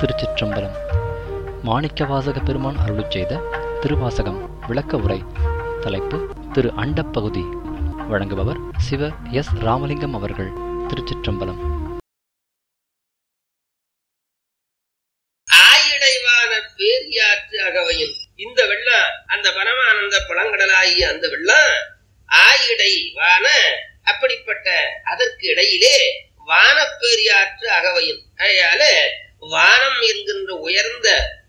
திருச்சிற்றம்பலம் மாணிக்கவாசக பெருமான் அருளுச் செய்த திருவாசகம் விளக்க உரை தலைப்பு திரு அண்டப்பகுதி வழங்குபவர் சிவ எஸ் ராமலிங்கம் அவர்கள் திருச்சிற்றம்பலம் ஆயிடைவான பேரியாற்று அகவையும் இந்த வெள்ளம் அந்த பரமானந்த பழங்கடலாகிய அந்த வெள்ளம் ஆயிடைவான அப்படிப்பட்ட அதற்கு இடையிலே வானப்பேரியாற்று அகவையும் அதனால வானம் என்கின்ற உயர்ந்த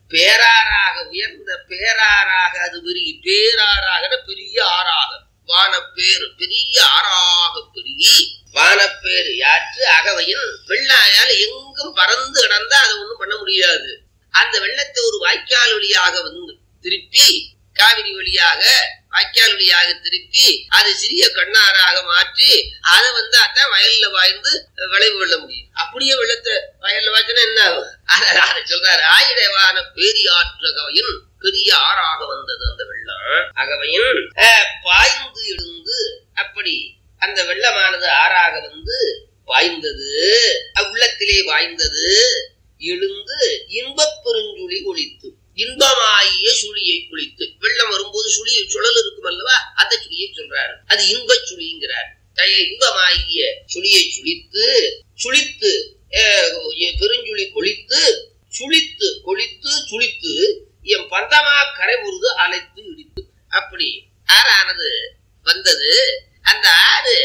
பேராறாக உயர்ந்த பேராறாக அது பெரிய பேராறாக பெரிய ஆறாக வானப்பேரு பெரிய ஆறாக பெருகி வானப்பேரு யாற்று அகவையின் வெள்ளாயால எங்கும் பறந்து கிடந்தா அதை ஒண்ணும் பண்ண முடியாது அந்த வெள்ளத்தை ஒரு வாய்க்கால் வழியாக வந்து திருப்பி காவிரி வழியாக வாய்க்கால் வழியாக திருப்பி அது சிறிய கண்ணாறாக மாற்றி அதை வந்து அதான் வயல்ல வாய்ந்து விளைவு வெள்ள முடியும் அப்படியே வெள்ளத்தை வயல்ல வாய்ச்சினா என்ன ஆகும் அத- அதை சொல்றாரு ஆயிடவான பேரியாற்று அகவையின் பெரிய ஆறாக வந்தது அந்த வெள்ளம் அகவையின் அஹ், பாய்ந்து எழுந்து அப்படி அந்த வெள்ளமானது ஆறாக வந்து பாய்ந்தது அவ்வுள்ளத்திலே பாய்ந்தது எழுந்து இன்பப் பெருஞ்சுழி ஒழித்து இன்பமாகிய சுழியை குளித்து வெள்ளம் வரும்போது சுழி சுழல் இருக்கும் அல்லவா அந்த சுழியை சொல்றாரு அது இன்பச் சுழிங்கிறார் தய இன்பமாகிய சுழியை சுழித்து சுழித்து அஹ், பெருஞ்சுழி கொளித்து சுழித்து கொளித்து சுழித்து என் பந்தமா கரை உருது அழைத்து இடித்து அப்படி ஆறானது வந்தது அந்த ஆறு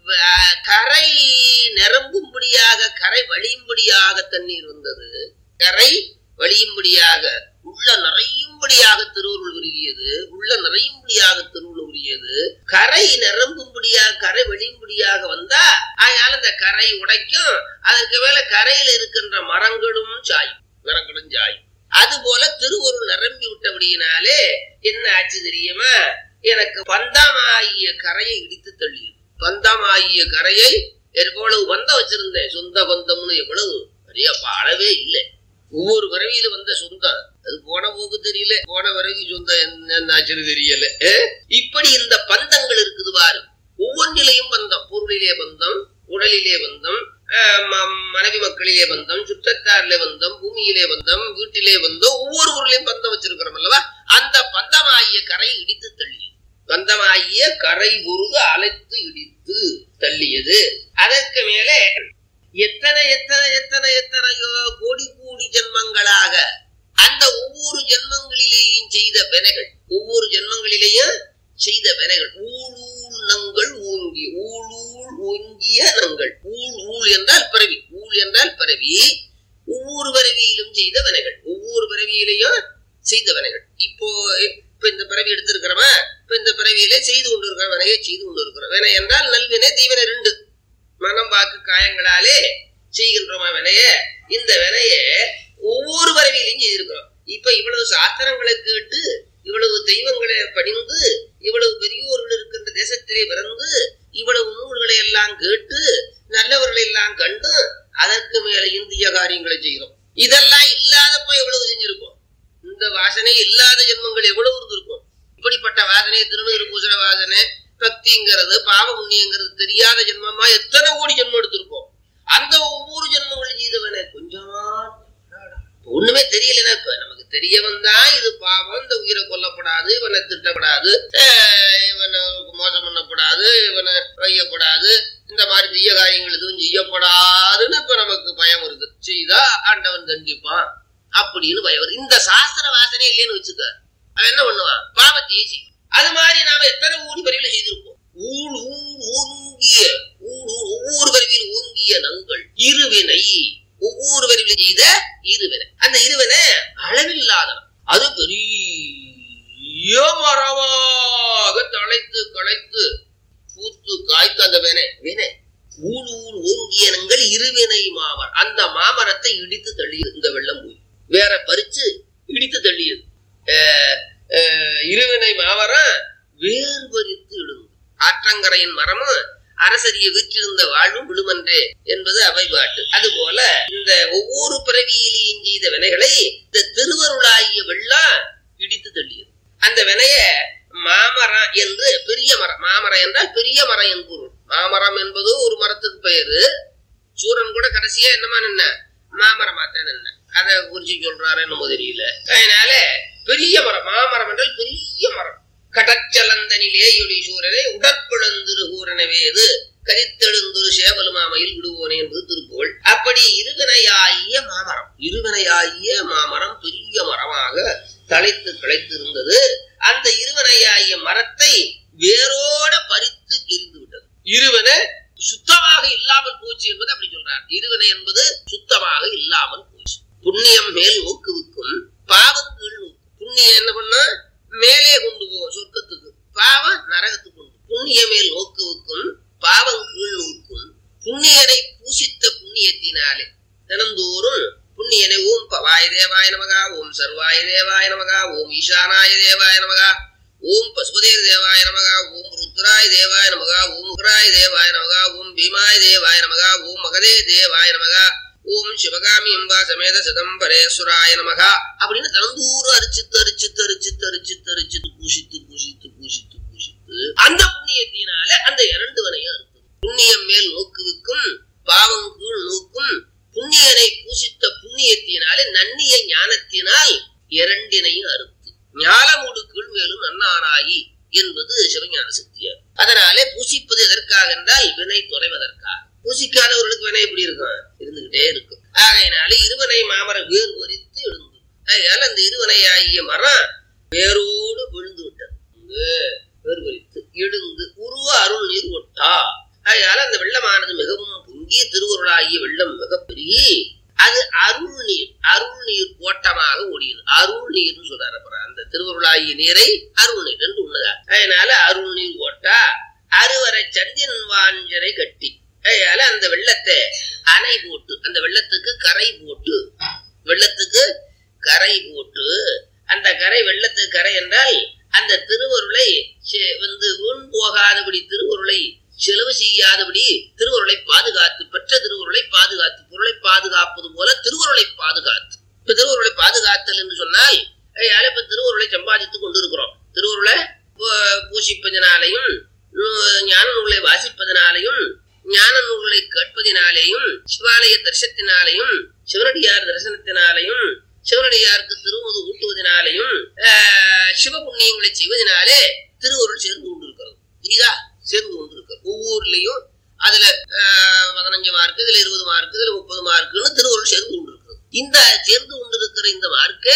வ- கரை நிரம்பும்படியாக கரை வழியும்படியாக தண்ணீர் வந்தது கரை வழியும்படியாக உள்ள நிறையும்படியாக திருவுருள் உருகியது உள்ள நிறையும்படியாக திருவுருள் உருகியது கரை நிரம்பும்படியாக கரை வழியும்படியாக வந்தா அதனால இந்த கரை உடைக்கும் அதற்கு மேல கரையில் இருக்கின்ற மரங்களும் சாயும் மரங்களும் சாயும் அது போல திருவுருள் நிரம்பி விட்டபடியினாலே என்ன ஆச்சு தெரியுமா எனக்கு பந்தமாகிய கரையை இடித்து தள்ளியது பந்தமாகிய கரையை எவ்வளவு பந்தம் வச்சிருந்தேன் சொந்த பந்தம்னு எவ்வளவு நிறைய அப்ப அளவே இல்லை ஒவ்வொரு பிறவியில வந்த சொந்தம் அது போன போக்கு தெரியல போன பிறவி சொந்தம் என்ன ஆச்சுன்னு தெரியல ஏ? இப்படி இந்த பந்தங்கள் இருக்குது பாரு ஒவ்வொன்றிலையும் பந்தம் பொருளிலே பந்தம் உடலிலே பந்தம் ஆஹ் ம- மனைவி மக்களிலே பந்தம் சுற்றத்தாரிலே பந்தம் பூமியிலே பந்தம் வீட்டிலே பந்தம் ஒவ்வொரு ஊர்லயும் பந்தம் வச்சிருக்கிறோம் அல்லவா அந்த பந்தமாகிய கரை இடித்து தள்ளியது பந்தமாகிய கரை உருது அழைத்து இடித்து தள்ளியது அதற்கு மேலே எத்தனை எத்தனை எத்தனை எத்தனையோ கோடி கோடி ஜென்மங்களாக அந்த ஒவ்வொரு ஜென்மங்களிலேயும் செய்த வினைகள் ஒவ்வொரு ஜென்மங்களிலேயும் செய்த வினைகள் ஊழூள் நங்கள் ஓங்கி ஊழூள் ஓங்கிய நங்கள் ஊழ் ஊழ் என்றால் பிறவி ஊழ் என்றால் பிறவி ஒவ்வொரு பிறவியிலும் செய்த வினைகள் ஒவ்வொரு பிறவியிலையும் செய்த வினைகள் இப்போ இப்ப இந்த பிறவி எடுத்திருக்கிறவன் இப்ப இந்த பிறவியிலே செய்து கொண்டிருக்கிற வினையை செய்து கொண்டிருக்கிறோம் வினை என்றால் நல்வினை தீவினை ரெண்டு மனம் வாக்கு காயங்களாலே செய்கின்றோமா வினைய இந்த வினைய ஒவ்வொரு பிறவியிலையும் செய்திருக்கிறோம் இப்ப இவ்வளவு சாஸ்திரங்களை கேட்டு இவ்வளவு தெய்வங்களை பணிந்து இவ்வளவு பெரியோர்கள் இருக்கின்ற தேசத்திலே பிறந்து இவ்வளவு நூல்களை எல்லாம் கேட்டு நல்லவர்களை எல்லாம் கண்டு அதற்கு மேல இந்திய காரியங்களை செய்கிறோம் இதெல்லாம் இல்லாதப்ப எவ்வளவு செஞ்சிருப்போம் இந்த வாசனை இல்லாத ஜென்மங்கள் எவ்வளவு இருந்திருக்கும் இப்படிப்பட்ட வாசனை திருநூறு பூசண வாசனை பக்திங்கிறது பாவ புண்ணியங்கிறது தெரியாத ஜென்மமா எத்தனை கோடி ஜென்மம் எடுத்திருப்போம் அந்த ஒவ்வொரு ஜென்மங்களும் செய்தவனே கொஞ்சமா ஒண்ணுமே தெரியலன்னா இப்ப நமக்கு தெரிய வந்தா இது பாவம் இந்த உயிரை கொல்லப்படாது இவனை திட்டப்படாது அஹ் இவனை மோசம் பண்ணப்படாது இவனை வையப்படாது இந்த மாதிரி தீய காரியங்கள் எதுவும் செய்யப்படாதுன்னு இப்ப நமக்கு பயம் வருது செய்தா ஆண்டவன் தண்டிப்பான் அப்படின்னு பயம் வருது இந்த சாஸ்திர வாசனை இல்லைன்னு வச்சுக்க அவன் என்ன பண்ணுவான் பாவத்தையே செய்யும் அது மாதிரி நாம எத்தனை ஊடி பறிவில செய்திருப்போம் ஊழ் ஊழ் ஓங்கிய ஊழ் ஊழ் ஒவ்வொரு பறிவியில் ஓங்கிய நங்கள் இருவினை ஒவ்வொரு வரிவிலும் செய்த இருவினை அந்த இருவினை அளவில்லாதவன் அது பெரிய மரமாக தழைத்து களைத்து பூத்து காய்த்து அந்த வினை வினை ஊழ் ஊழ் ஓங்கியனங்கள் இருவினை மாமரம் அந்த மாமரத்தை இடித்து தள்ளியது இந்த வெள்ளம் போய் வேற பறிச்சு இடித்து தள்ளியது அஹ், அஹ், இருவினை மாமரம் வேர் பறித்து இழுந்து ஆற்றங்கரையின் மரமும் அரசரிய வீற்றிருந்த வாழ்வும் விழுமன்றே என்பது அவை பாட்டு அதுபோல இந்த ஒவ்வொரு பிறவியிலேயும் செய்த வினைகளை இந்த திருவருளாகிய வெள்ளம் இடித்து தள்ளியது அந்த வினைய மாமரம் என்று பெரிய மரம் மாமரம் என்றால் பெரிய மரம் என்று பொருள் மாமரம் என்பது ஒரு மரத்துக்கு பெயரு சூரன் கூட கடைசியா என்னமா நின்ன மாமரமா தான் நின்ன அதை குறிச்சு சொல்றாரு என்னமோ தெரியல அதனால பெரிய மரம் மாமரம் என்றால் பெரிய மரம் கடச்சலந்தனிலே எொளி சூரனை உடற்பிழந்திரு கூறனவேது கரித்தெழுந்துரு சேவலுமாமையில் விடுவோனே என்பது திருப்புகழ் அப்படி இருவினையாகிய மாமரம் இருவினையாகிய மாமரம் பெரிய மரமாக தழைத்து கிளைத்திருந்தது அந்த இருவனையாகிய மரத்தை வேரோட பறித்து எரிந்து விட்டது இருவனை சுத்தமாக இல்லாமல் போச்சு என்பது அப்படி சொல்றார் இருவனை என்பது சுத்தமாக இல்லாமல் போச்சு புண்ணியம் மேல் ஊக்குவிக்கும் பாவம் கீழ் ஊக்கும் புண்ணியம் என்ன பண்ணா மேலே கொண்டு போகும் சொர்க்கத்துக்கு பாவம் நரகத்துக்கு கொண்டு புண்ணிய மேல் நோக்குவுக்கும் பாவம் கீழ் நோக்கும் புண்ணியனை பூசித்த புண்ணியத்தினாலே தினந்தோறும் புண்ணியனை ஓம் பவாய தேவாய நமகா ஓம் சர்வாய தேவாய நமகா ஓம் ஈசானாய தேவாய நமகா ஓம் பசுபதே தேவாய நமகா ஓம் ருத்ராய தேவாய நமகா ஓம் உக்ராய தேவாய நமகா ஓம் பீமாய தேவாய நமகா ஓம் மகதே தேவாய நமகா ஓம் சிவகாமி அம்பா சமேத சிதம்பரேஸ்வராய நமகா அப்படின்னு தினந்தூரம் அரிச்சித்து அரிச்சித்து அரிச்சித்து அரிச்சித்து அரிச்சித்து பூசித்து பூசித்து பூசித்து பூசித்து அந்த புண்ணியத்தினால அந்த இரண்டு வனையும் அறுத்தது புண்ணியம் மேல் நோக்குவிக்கும் பாவம் கீழ் நோக்கும் புண்ணியனை பூசித்த புண்ணியத்தினாலே நன்னிய ஞானத்தினால் இரண்டினையும் அறுத்து ஞாலமுடு கீழ் மேலும் நன்னாராயி என்பது சிவஞான சக்தியார் அதனாலே பூசிப்பது எதற்காக என்றால் வினை தொலைவதற்காக பூசிக்காதவர்களுக்கு வினை எப்படி இருக்கும் இருந்துகிட்டே இருக்கும் ஆகையினால இருவனை மாமரம் வேறு வரித்து எழுந்து அதனால அந்த இருவனை ஆகிய மரம் வேரோடு விழுந்து விட்டது வேறு வரித்து எழுந்து உருவ அருள் நீர் ஒட்டா அதனால அந்த வெள்ளமானது மிகவும் பொங்கி திருவுருளாகிய வெள்ளம் மிகப்பெரிய அது அருள் நீர் அருள் நீர் கோட்டமாக ஓடியது அருள் நீர்னு சொல்றாரு அப்புறம் அந்த திருவுருளாகிய நீரை அருள் நீர் என்று உள்ளதா அதனால அருள் நீர் ஓட்டா அறுவரை சந்தியன் வாஞ்சரை கட்டி அதனால அந்த வெள்ளத்தை அணை போட்டு அந்த வெள்ளத்துக்கு கரை போட்டு வெள்ளத்துக்கு கரை போட்டு அந்த கரை வெள்ளத்துக்கு கரை என்றால் அந்த திருவருளை வந்து வீண் போகாதபடி திருவருளை செலவு செய்யாதபடி திருவருளை பாதுகாத்து பெற்ற திருவருளை பாதுகாத்து பொருளை பாதுகாப்பது போல திருவருளை பாதுகாத்து இப்ப திருவருளை பாதுகாத்தல் என்று சொன்னால் இப்ப திருவருளை சம்பாதித்துக் கொண்டிருக்கிறோம் திருவருளை பூசிப்பதனாலையும் ஞான நூல்களை வாசிப்பதனாலையும் ஞான நூல்களை கேட்பதினாலேயும் சிவாலய தரிசனத்தினாலையும் சிவனடியார் தரிசனத்தினாலையும் சிவனடியாருக்கு திருமுது ஊட்டுவதனாலையும் சிவ புண்ணியங்களை செய்வதனாலே திருவருள் சேர்ந்து கொண்டிருக்கிறது புரியுதா சேர்ந்து கொண்டிருக்கிறது ஒவ்வொருலையும் அதுல பதினஞ்சு மார்க்கு இதுல இருபது மார்க்கு இதுல முப்பது மார்க்குன்னு திருவருள் சேர்ந்து கொண்டிருக்கிறது இந்த சேர்ந்து கொண்டிருக்கிற இந்த மார்க்க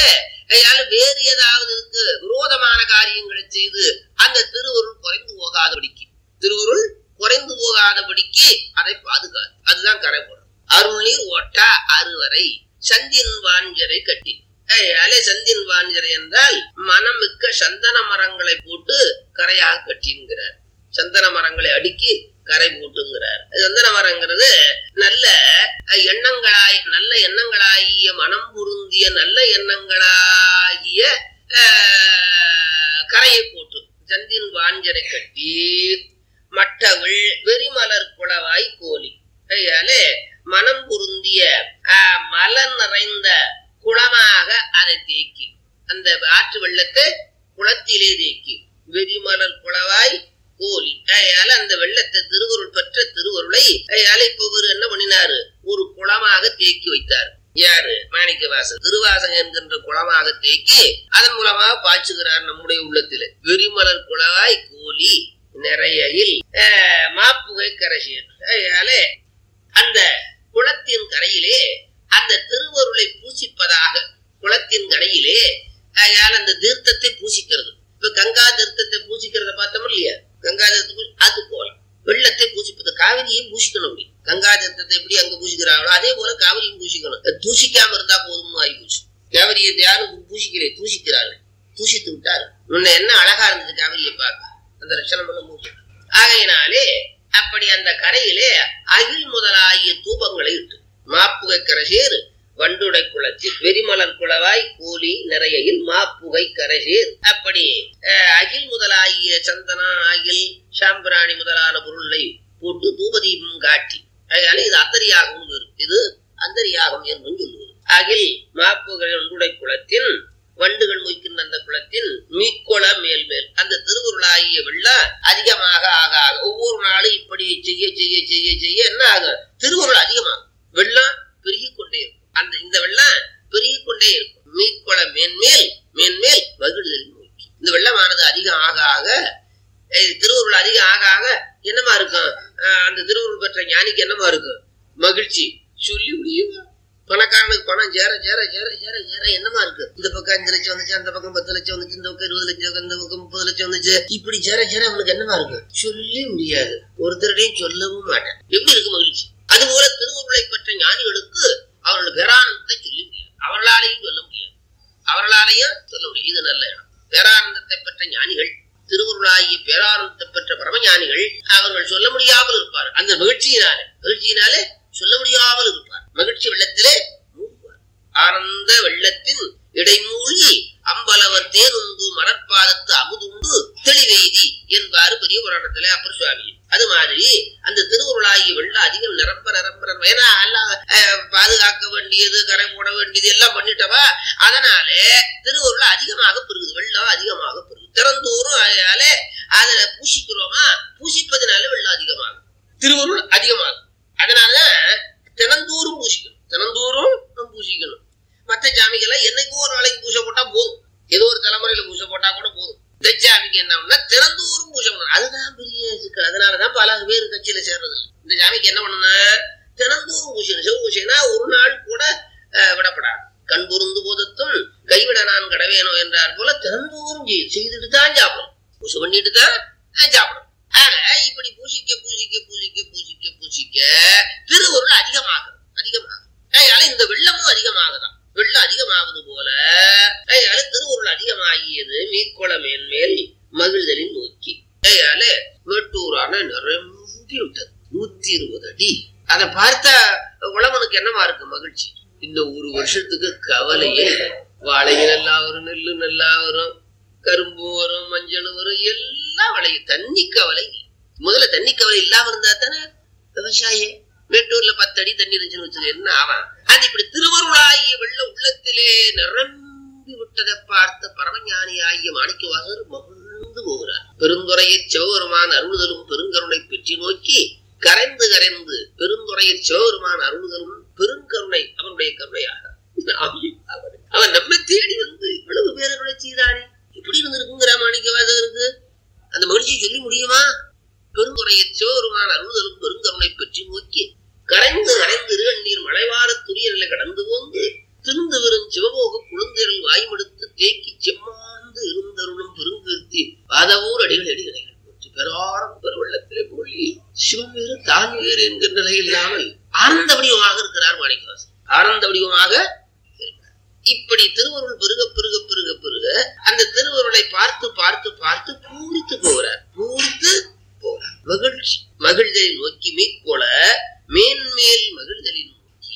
வேறு ஏதாவது இருக்கு விரோதமான காரியங்களை செய்து அந்த திருவருள் குறைந்து போகாதபடிக்கு திருவருள் குறைந்து போகாதபடிக்கு அதை பாதுகாத்து அதுதான் கரை போடும் அருள் நீர் ஓட்டா அறுவரை சந்தின் வாஞ்சரை கட்டி அலே சந்தின் வாஞ்சரை என்றால் மனமிக்க சந்தன மரங்களை போட்டு கரையாக கட்டிங்கிறார் சந்தன மரங்களை அடுக்கி கரை போட்டுங்கிறார் சந்தன மரங்கிறது நல்ல எண்ணங்களாய் நல்ல எண்ணங்களாகிய மனம் பொருந்திய நல்ல எண்ணங்களாகிய கரையை போட்டு சந்தின் வாஞ்சரை கட்டி மட்டவிள் வெறிமலர் குளவாய் கோலி கையாலே மனம் பொருந்திய மலர் நிறைந்த குளமாக அதை தேக்கி அந்த ஆற்று வெள்ளத்தை குளத்திலே தேக்கி வெறிமலர் குளவாய் கோலி அதனால அந்த வெள்ளத்தை திருவருள் பெற்ற திருவருளை அதனால இப்ப இவர் என்ன பண்ணினாரு ஒரு குளமாக தேக்கி வைத்தார் யாரு மாணிக்க வாசன் திருவாசகம் என்கின்ற குளமாக தேக்கி அதன் மூலமாக பாய்ச்சுகிறார் நம்முடைய உள்ளத்திலே வெறிமலர் குளவாய் கோலி நிறையில் மாப்புகை கரசியன் அதனால அந்த குளத்தின் கரையிலே அந்த திருவருளை பூசிப்பதாக குளத்தின் கரையிலே அதனால அந்த தீர்த்தத்தை பூசிக்கிறது இப்ப கங்கா தீர்த்தத்தை பூசிக்கிறத பார்த்தோம் இல்லையா கங்கா தீர்த்தம் அது போல வெள்ளத்தை பூசிப்பது காவிரியும் பூசிக்கணும் அப்படி கங்கா தீர்த்தத்தை எப்படி அங்க பூசிக்கிறாங்களோ அதே போல காவிரியும் பூசிக்கணும் தூசிக்காம இருந்தா போதும் ஆகி போச்சு காவிரியை யாரும் பூசிக்கிறே தூசிக்கிறார்கள் தூசித்து விட்டாரு முன்ன என்ன அழகா இருந்தது காவிரியை பார்க்க அந்த லட்சணம் பண்ண முடியும் ஆகையினாலே அப்படி அந்த கரையிலே அகில் முதலாகிய தூபங்களை இட்டு மாப்புகை கரசேர் வண்டுடை குளத்தில் வெறிமலர் குளவாய் கூலி நிறையில் மாப்புகை கரசேர் அப்படி அகில் முதலாகிய சந்தனம் அகில் சாம்பிராணி முதலான பொருளை போட்டு தூபதீபம் காட்டி அதனால இது அந்தரியாகம் இது அந்தரியாகம் என்றும் சொல்லுவது அகில் மாப்புகை வண்டுடை குளத்தின் வண்டுகள் மொய்க்கின்ற அந்த குளத்தின் மீக்கொள மேல் மேல் அந்த திருவுருளாகிய வெள்ளம் அதிகமாக ஆக ஆக ஒவ்வொரு நாளும் இப்படி செய்ய செய்ய செய்ய செய்ய என்ன ஆகும் திருவுருள் அதிகமாகும் வெள்ளம் பெருகி கொண்டே இருக்கும் அந்த இந்த வெள்ளம் பெற்ற ஞானிக்கு என்னமா இருக்கு மகிழ்ச்சி சொல்லி முடியுமா பணக்காரனுக்கு பணம் சேர சேர சேர சேர சேர என்னமா இருக்கு இந்த பக்கம் அஞ்சு லட்சம் வந்துச்சு அந்த பக்கம் பத்து லட்சம் வந்துச்சு இந்த பக்கம் இருபது லட்சம் இந்த பக்கம் முப்பது லட்சம் வந்துச்சு இப்படி சேர சேர அவனுக்கு என்னமா இருக்கு சொல்லி முடியாது ஒருத்தருடையும் சொல்லவும் மாட்டேன் எப்படி இருக்கு மகிழ்ச்சி அதுபோல திருவுருளை பெற்ற ஞானிகளுக்கு அவர்கள் பேரானந்தத்தை சொல்லி முடியாது அவர்களாலையும் சொல்ல முடியாது அவர்களாலையும் சொல்ல முடியும் இது நல்ல இடம் பேரானந்தத்தை பெற்ற ஞானிகள் திருவுருளாகிய பேரானந்தத்தை பெற்ற பரமஞானிகள் அவர்கள் சொல்ல முடியாமல் இருப்பார் அந்த மகிழ்ச்சியினாலே மகிழ்ச்சியினாலே சொல்ல முடியாமல் இருப்பார் மகிழ்ச்சி வெள்ளத்திலே மூழ்குவார் ஆனந்த வெள்ளத்தின் இடைமூழ்கி அம்பலவர் தேனுந்து மலர்பாதத்து அமுதுண்டு தெளிவெய்தி என்பாரு பெரிய புராணத்திலே அப்பர் சுவாமி அது மாதிரி அந்த திருவுருளாகி வெள்ளம் அதிகம் நிரம்ப நிரம்ப நிரம்ப ஏன்னா எல்லாம் அஹ், பாதுகாக்க வேண்டியது கரை போட வேண்டியது எல்லாம் பண்ணிட்டவா அதனாலே திருவுருள் அதிகமாக பெருகுது வெள்ளம் அதிகமாக பெருகுது திறந்தோறும் அதனால அதுல பூசிக்கிறோமா பூசிப்பதனால வெள்ளம் அதிகமாகும் திருவுருள் அதிகமாகும் அதனாலதான் தினந்தோறும் பூசிக்கணும் தினந்தோறும் நம்ம பூசிக்கணும் மற்ற சாமிக்கெல்லாம் என்னைக்கும் ஒரு நாளைக்கு பூஜை போட்டா போதும் ஏதோ ஒரு தலைமுறையில பூஜை போட்டா கூட போதும் இந்த சாமிக்கு என்ன தினந்தோறும் பூஜை பண்ணணும் அதுதான் பெரிய சிக்கல் அதனாலதான் பல பேர் கட்சியில சேர்றது இல்லை இந்த சாமிக்கு என்ன பண்ணணும்னா தினந்தோறும் பூசணும் சிவ பூசைனா ஒரு நாள் கூட அஹ், விடப்படாது கண் பொருந்து போதத்தும் கைவிட நான் கடவேனோ என்றார் போல தினந்தோறும் செய்யும் செய்துட்டு தான் சாப்பிடும் பூசை பண்ணிட்டு தான் அஹ், சாப்பிடும் ஆனா இப்படி பூசிக்க பூசிக்க பூசிக்க பூசிக்க பூசிக்க திருவருள் அதிகமாகும் அதிகமாகும் அதனால இந்த வெள்ளமும் அதிகமாகுதான் வெள்ளம் அதிகமாவது போல அதனால திருவருள் அதிகமாகியது மீட்கொள மேன்மேல் மகிழ்தலின் நோக்கி அதனால மேட்டூரான நிரம்பி விட்டது நூத்தி இருபது அடி அதை பார்த்தா உழவனுக்கு என்னவா இருக்கு மகிழ்ச்சி இந்த ஒரு வருஷத்துக்கு கவலையே வாழைங்க நல்லா வரும் நெல்லு நல்லா வரும் கரும்பு வரும் மஞ்சள் வரும் எல்லாம் விளையும் தண்ணி கவலை இல்லை. முதல்ல தண்ணி கவலை இல்லாம இருந்தா தானே விவசாயி மேட்டூர்ல பத்து அடி தண்ணி இருந்துச்சுன்னு வச்சுக்க என்ன ஆவான் அது இப்படி திருவருளாகிய வெள்ள உள்ளத்திலே நிரம்பி விட்டதை பார்த்த பரமஞானி ஆகிய மாணிக்கவாசர் மகிழ்ந்து போகிறார் பெருந்துறையை சிவபெருமான் அருள்தலும் பெருங்கருணை பெற்றி நோக்கி கரைந்து கரைந்து பெருந்துறையை சிவபெருமான் அருள்தலும் பெருங்கருணை அவனுடைய கருணையாக அவர் அவன் நம்மை தேடி வந்து இவ்வளவு பேரருளை செய்தானே எப்படி இருந்திருக்குங்கிற மாணிக்க வாசகருக்கு அந்த மகிழ்ச்சியை சொல்லி முடியுமா பெருந்துறையை சிவபெருமான் அருள்தலும் பெருங்கருணை பெற்றி நோக்கி கரைந்து கரைந்து இருகண்ணீர் மலைவார துரியர்களை கடந்து போந்து திருந்து வரும் சிவபோக குழுந்தரில் வாய்மடுத்து தேக்கி செம்மாந்து இருந்தருளும் பெருங்கீர்த்தி பாதவூர் அடிகள் அடிகளை பெறாரம் பெருவெள்ளத்திலே மூழ்கி சிவம் வேறு தான் வேறு என்கின்ற நிலை இல்லாமல் ஆனந்த வடிவமாக இருக்கிறார் மாணிக்கவாசன் ஆனந்த வடிவமாக இருக்கிறார் இப்படி திருவருள் பெருக பெருக பெருக பெருக அந்த திருவருளை பார்த்து பார்த்து பார்த்து பூரித்து போகிறார் பூரித்து போகிறார் மகிழ்ச்சி மகிழ்தலை நோக்கி மீட்போல மேன்மேல் மகிழ்தலை நோக்கி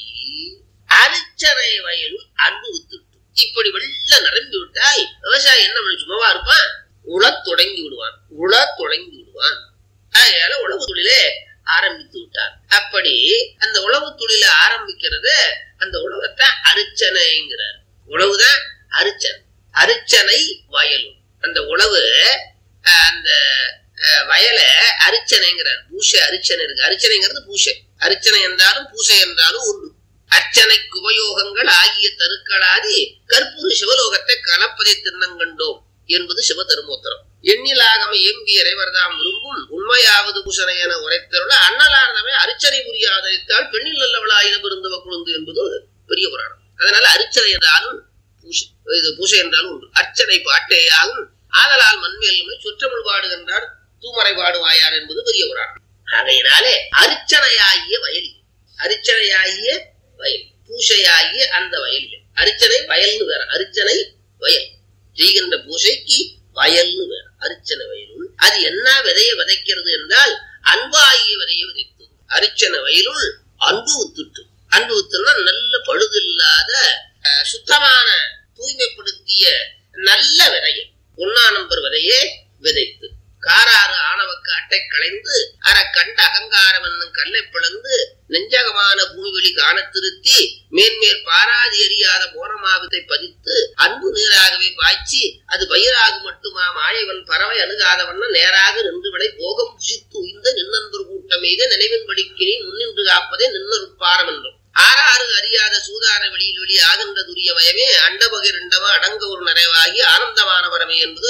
அரிச்சனை வயலுள் அன்பு வித்துட்டு இப்படி வெள்ள நிரம்பி விட்டால் விவசாயி என்ன பண்ண சும்மாவா இருப்பான் உழத் தொடங்கி விடுவான் உழத் தொடங்கி விடுவான் அதனால உழவு தொழிலே ஆரம்பித்து விட்டார் அப்படி அந்த உழவு தொழிலை ஆரம்பிக்கிறது அந்த உழவத்தான் அரிச்சனைங்கிறார் உழவுதான் அரிச்சனை அரிச்சனை வயலும் அந்த உழவு அஹ், அந்த அஹ், வயலை அரிச்சனைங்கிறார் பூசை அரிச்சனை இருக்கு அரிச்சனைங்கிறது பூசை அரிச்சனை என்றாலும் பூசை என்றாலும் உண்டு அர்ச்சனைக்கு உபயோகங்கள் ஆகிய தருக்களாதி கற்பூர சிவலோகத்தை கலப்பதை திண்ணங்கண்டோம் என்பது சிவ தருமோத்தரம் எண்ணிலாகம எம்பிய இறைவர்தாம் விரும்பும் உண்மையாவது பூசனை என உரைத்தருள அண்ணலானதமே அரிச்சனை புரியாதரித்தால் பெண்ணில் நல்லவளாயின பெருந்தவ குழுந்து என்பது பெரிய புராணம் அதனால அரிச்சனை என்றாலும் பூசை இது பூசை என்றாலும் உண்டு அர்ச்சனை பாட்டேயாகும் ஆதலால் மண்மேலுமை சுற்றமிழ் பாடுகின்றார் தூமறை பாடுவாயார் என்பது பெரிய புராணம் ஆகையினாலே அரிச்சனையாகிய வயல் அரிச்சனையாகிய வயல் பூசையாகிய அந்த வயலில் அரிச்சனை வயல்னு வேற அரிச்சனை வயல் செய்கின்ற பூசைக்கு வயல்னு வேற அரிச்சனை வயலுள் அது என்ன விதையை விதைக்கிறது என்றால் அன்பாகிய விதையை விதைத்தது அரிச்சனை வயலுள் அன்பு வித்துட்டு அன்பு வித்துனா நல்ல பழுதில்லாத அஹ், சுத்தமான தூய்மைப்படுத்திய நல்ல விதையை ஒன்னா நம்பர் விதையே விதைத்து காராறு ஆணவக்கு அட்டை களைந்து அற கண்ட அகங்காரம் என்னும் கல்லை பிளந்து நெஞ்சகமான பூமிவெளி காண திருத்தி மேன்மேல் பாராதி எறியாத போனமாவத்தை பதித்து அன்பு நீராகவே பாய்ச்சி அது பயிராக மட்டுமா மாயவன் பறவை அணுகாதவண்ண நேராக நின்று விளை போகம் புசித்து உய்ந்த நின்னன்பர் கூட்டம் எய்த நினைவின் படிக்கினி முன்னின்று காப்பதே நின்னருட்பாரம் என்றும் ஆறாறு அறியாத சூதார வெளியில் வெளி ஆகின்ற துரிய மயமே அண்டபகிரண்டமா அடங்க ஒரு நிறைவாகி ஆனந்தமானவரமே என்பது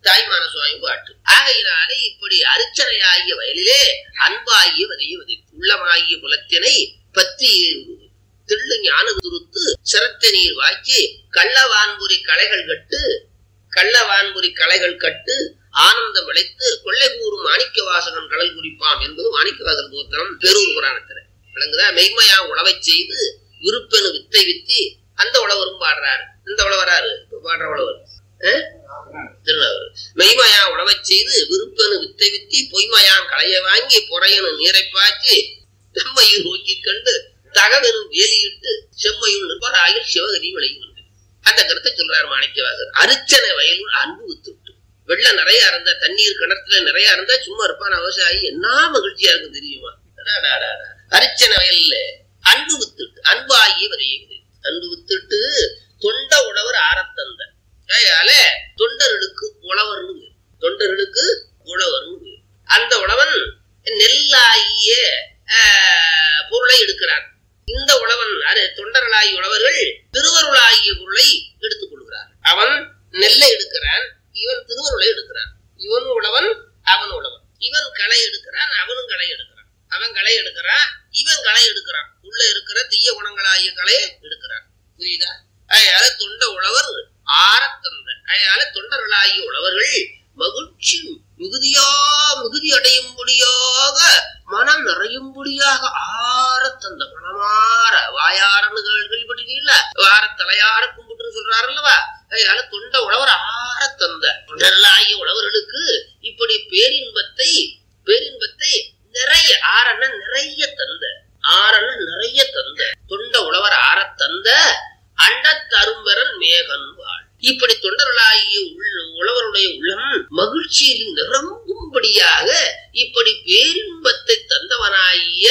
தாய்மான சுவாமி பாட்டு ஆகையினாலே இப்படி அர்ச்சனையாகிய வயலிலே அன்பாகிய வதையுவது உள்ளமாகிய புலத்தினை பற்றி ஏறுவது திள்ளு ஞான துருத்து சிரத்த நீர் வாய்ச்சி கள்ளவான்புரி களைகள் கட்டு கள்ளவான்புரி களைகள் கட்டு ஆனந்தம் விளைத்து கொள்ளை கூறும் மாணிக்க வாசகன் கடல் குறிப்பாம் என்பது மாணிக்கவாசல் கோத்திரம் பெரூர் புராணத்துல விளங்குதா மெய்மையா உழவை செய்து விருப்பெனு வித்தை வித்தி அந்த உழவரும் பாடுறாரு இந்த உழவராரு இப்ப பாடுற உழவர் அஹ்? திருநவர் மெய்மையா உழவை செய்து விருப்பெனு வித்தை வித்தி பொய்மையாம் களைய வாங்கி பொறையனு நீரை பாய்ச்சி செம்மையும் நோக்கி கண்டு தகவெனும் வேலியிட்டு செம்மையும் நிற்பராயில் சிவகதி விளையும் என்று. அந்த கருத்தை சொல்றாரு மாணிக்கவாசர் அரிச்சனை வயலுள் அன்பு வித்துட்டு வெள்ளம் நிறைய இருந்தா தண்ணீர் கிணத்துல நிறைய இருந்தா சும்மா இருப்பான் விவசாயி என்ன மகிழ்ச்சியா இருக்கும் தெரியுமா அடாடாடாடா. அரிச்சனை வயல்ல அன்பு வித்துட்டு அன்பாகிய வரையுது அன்பு வித்துட்டு தொண்ட உழவர் ஆரத்தந்த அதனால தொண்டர்களுக்கு உழவர்னு பேரு. தொண்டர்களுக்கு உழவர்னு பேரு. அந்த உழவன் நெல்லாகிய ஆஹ், பொருளை எடுக்கிறான் இந்த உழவன் அது தொண்டர்களாகிய உழவர்கள் திருவருளாகிய பொருளை எடுத்துக் கொள்கிறார் அவன் நெல்லை எடுக்கிறான் இவன் திருவருளை எடுக்கிறான் இவன் உழவன் அவன் உழவன் இவன் களை எடுக்கிறான் அவனும் களை எடுக்கிறான் அவன் களை எடுக்கிறான் இவன் களை எடுக்கிறான் உள்ள இருக்கிற தீய குணங்களாகிய களையை எடுக்கிறான் புரியுதா அதனால தொண்ட உழவர் ஆரத்தந்த அதனால தொண்டர்களாகிய உழவர்கள் மகிழ்ச்சி மிகுதியா மிகுதி அடையும்படியாக மனம் நிறையும்படியாக ஆரத்தந்த மனமாற வாயாரன்னு கேள்- கேள்விப்பட்டிருக்கீங்கள வார தலையார கும்பிட்டுன்னு சொல்றாரு அல்லவா அதனால தொண்ட உழவர் ஆரத்தந்த தொண்டர்களாகிய உழவர்களுக்கு இப்படி பேரின்பத்தை பேரின்பத்தை நிறைய ஆறன நிறைய தந்த ஆறன நிறைய தந்த தொண்ட உழவர் ஆறத் தந்த அண்டத்தரும்பரன் மேகன் வாழ் இப்படி தொண்டர்களாகிய உள்ள உழவருடைய உள்ளம் மகிழ்ச்சியில் நிரம்பும்படியாக இப்படி பேரின்பத்தை தந்தவனாகிய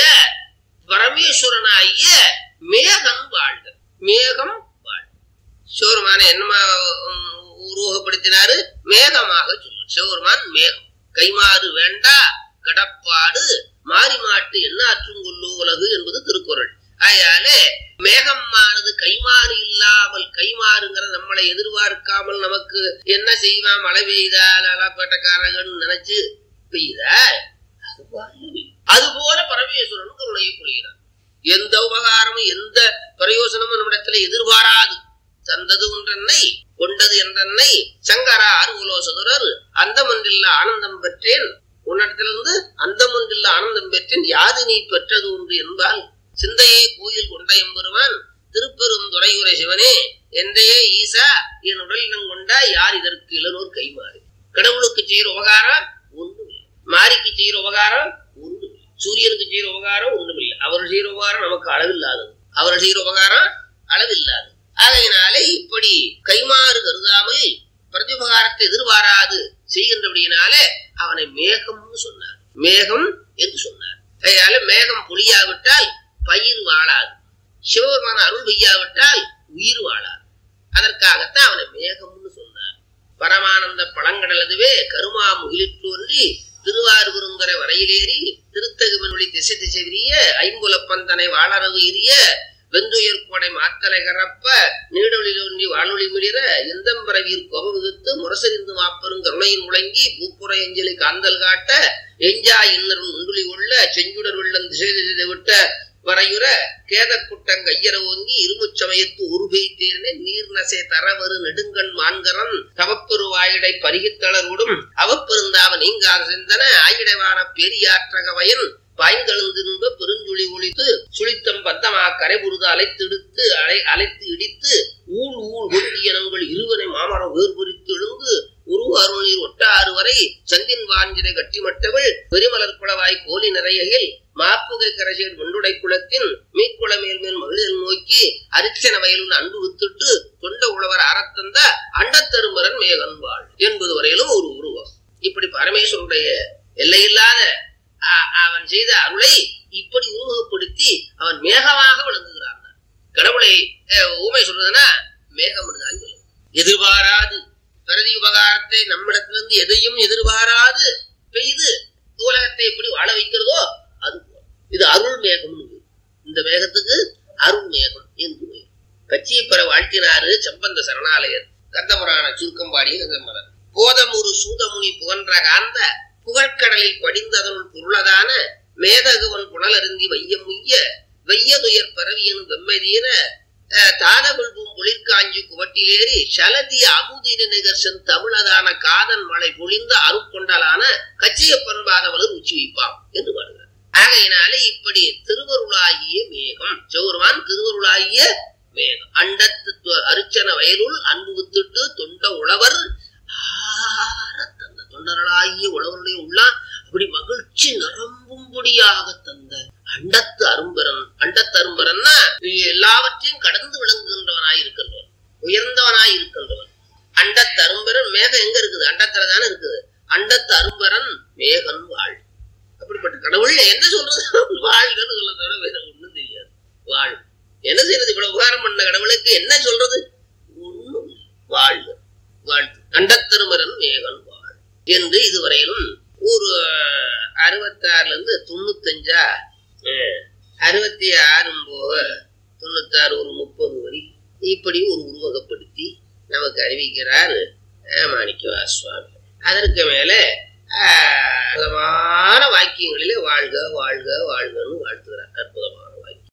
பரமேஸ்வரனாகிய மேகம் வாழ்க மேகம் வாழ்க சிவருமான என்னமா உம், உருவகப்படுத்தினாரு மேகமாக சொல்லு சிவருமான் மேகம் கைமாறு வேண்டா கடப்பாடு மாறி மாட்டு என்ன ஆற்றும் கொள்ளு உலகு என்பது திருக்குறள் அதனால மேகமானது கைமாறு இல்லாமல் கைமாறுங்கிற நம்மளை எதிர்பார்க்காமல் நமக்கு என்ன செய்வான் மழை பெய்தால் அலாப்பேட்டக்காரங்கன்னு நினைச்சு பெய்யுதா அது போல அது போல பரமேஸ்வரன் கருணையை பொழிகிறான் எந்த உபகாரமும் எந்த பிரயோசனமும் நம்மிடத்துல எதிர்பாராது தந்தது ஒன்றென்னை கொண்டது என்றென்னை சங்கரா அருகுலோ சதுரர் அந்தமன்றில்ல ஆனந்தம் பெற்றேன் உன்னிடத்திலிருந்து அந்தமன்றில்ல ஆனந்தம் பெற்றேன் யாது நீ பெற்றது ஒன்று என்பால் சிந்தையே கோயில் கொண்ட எம்பெருமான் திருப்பெரும் துறையுரை சிவனே என்றையே ஈசா என் உடலினம் கொண்டா யார் இதற்கு இளனோர் கைமாறி கடவுளுக்கு செய்யற உபகாரம் ஒன்றுமில்லை மாரிக்கு செய்யற உபகாரம் ஒன்றுமில்லை சூரியனுக்கு செய்யற உபகாரம் ஒன்றுமில்லை அவர் செய்யற உபகாரம் நமக்கு அளவில்லாதது அவர் செய்யற உபகாரம் அளவில்லாதது ஆகையினாலே இப்படி கைமாறு கருதாமல் பிரதிபகாரத்தை எதிர்பாராது செய்கின்றபடியினாலே அவனை மேகம்னு சொன்னார் மேகம் என்று சொன்னார் அதனால மேகம் பொழியாவிட்டால் பயிர் வாழாது சிவபெருமான அருள் பெய்யாவிட்டால் உயிர் வாழாது அதற்காகத்தான் அவனை மேகம்னு சொன்னார் பரமானந்த பழங்கடலதுவே கருமா முகிலிற்றோன்றி திருவாரூருங்கரை வரையிலேறி திருத்தகுமன் ஒளி திசை திசை விரிய ஐம்புலப்பந்தனை வாழறவு எரிய வெந்துயர் கோடை மாத்தலை கரப்ப நீடொளில் ஒன்றி வானொலி மிளிர எந்தம்பரவீர் கொப விகுத்து முரசறிந்து மாப்பெரும் கருணையின் முழங்கி பூப்புரை எஞ்சலி காந்தல் காட்ட எஞ்சா இன்னரும் உண்டுளி உள்ள செஞ்சுடர் வெள்ளம் திசை திசை விட்ட வரையுற கேதக்குட்டம் கையற ஓங்கி இருமுச் சமயத்து உருகை தேர்னே நீர் நசை தரவரு நெடுங்கண் மான்கரன் தவப்பெரு வாயிடை பருகித்தளர்வுடும் அவப்பெருந்தாவ நீங்காத சிந்தன ஆயிடைவான பெரியாற்றக வயன் பாய்ந்தெழுந்திரும்ப பெருஞ்சுழி ஒழித்து சுழித்தம் பத்தமா கரைபுருது அலைத்தெடுத்து அலை அலைத்து இடித்து ஊழ் ஊழ் ஒன்றியனங்கள் இருவனை மாமரம் வேர்புரித்து எழுந்து உருவ அருள்நீர் ஒட்டாறு வரை சந்தின் வாஞ்சிரை கட்டிமட்டவள் பெருமலர் குளவாய் கோலி நிறையில் மாப்புகை கரசேர் வெண்டுடை குளத்தின் மீக்குள மேல்மேல் மகளிர் நோக்கி அரிச்சன வயலுன் அன்பு வித்துட்டு தொண்ட உழவர் அறத்தந்த அண்டத்தருமரன் மேகன்பாள் என்பது வரையிலும் ஒரு உருவம் இப்படி பரமேஸ்வருடைய எல்லையில்லாத அ- அவன் செய்த அருளை இப்படி உருவகப்படுத்தி அவன் மேகமாக விளங்குகிறான் கடவுளை அஹ், ஊமை சொல்றதுன்னா மேகம் தான் சொல்லும் எதிர்பாராது பிரதி உபகாரத்தை நம்மிடத்திலிருந்து எதையும் எதிர்பாராது பெய்து உலகத்தை எப்படி வாழ வைக்கிறதோ அது போல. இது அருள் மேகம் இந்த மேகத்துக்கு அருள் மேகம் என்று பெயர் கச்சியை பெற வாழ்த்தினாரு சம்பந்த சரணாலயர் கந்தபுராண சுருக்கம் பாடிய கந்தமலர் போதமுரு சூதமுனி புகன்ற காந்த புகழ்கடலில் படிந்ததனுள் பொருளதான மேதகுவன் புனலருந்தி வையம் முய்ய வெய்யதுயர் பரவியனு வெம்மதீர தாதகுள்பும் குளிர்காஞ்சி குவட்டிலேறி சலதி அமுதின நிகர்சன் தமிழதான காதன் மலை பொழிந்த அருட்கொண்டலான கச்சிய பண்பாதவளர் உச்சி வைப்பாம் என்று பாடுகிறார் ஆகையினாலே இப்படி திருவருளாகிய மேகம் சௌர்மான் திருவருளாகிய மேகம் அண்டத்து து- அருச்சன வயலுள் அன்பு வித்துட்டு தொண்ட உழவர் ஆரத் தந்த தொண்டர்களாகிய உழவருடைய உள்ளான் அப்படி மகிழ்ச்சி நிரம்பும்படியாக தந்த அண்டத்து அரும்பரன் அண்டத்து அரும்பரன்னா எல்லாவற்றையும் கடந்து விளங்குகின்றவனாய் இருக்கின்றவன் உயர்ந்தவனாய் இருக்கின்றவன் அண்டத்து அரும்பரன் மேகம் எங்க இருக்குது அண்டத்துல தானே இருக்குது அண்டத்து அரும்பரன் மேகன் வாழ் அப்படிப்பட்ட கடவுள் என்ன சொல்றது வாழ்கன்னு சொல்ல தவிர வேற ஒண்ணும் தெரியாது வாழ் என்ன செய்யறது இவ்வளவு உபகாரம் பண்ண கடவுளுக்கு என்ன சொல்றது ஒண்ணும் இல்லை. வாழ்க வாழ்த்து அண்டத்தருமரன் மேகன் வாழ் என்று இதுவரையிலும் ஒரு அறுபத்தாறுல இருந்து தொண்ணூத்தஞ்சா அஹ், அறுபத்தி ஆறும் போக தொண்ணூத்தாறு ஒரு முப்பது வரி இப்படி ஒரு உருவகப்படுத்தி நமக்கு அறிவிக்கிறார் அஹ், மாணிக்கவா சுவாமி அதற்கு மேல ஆஹ், அற்புதமான வாக்கியங்களிலே வாழ்க வாழ்க வாழ்கன்னு வாழ்த்துகிறார் அற்புதமான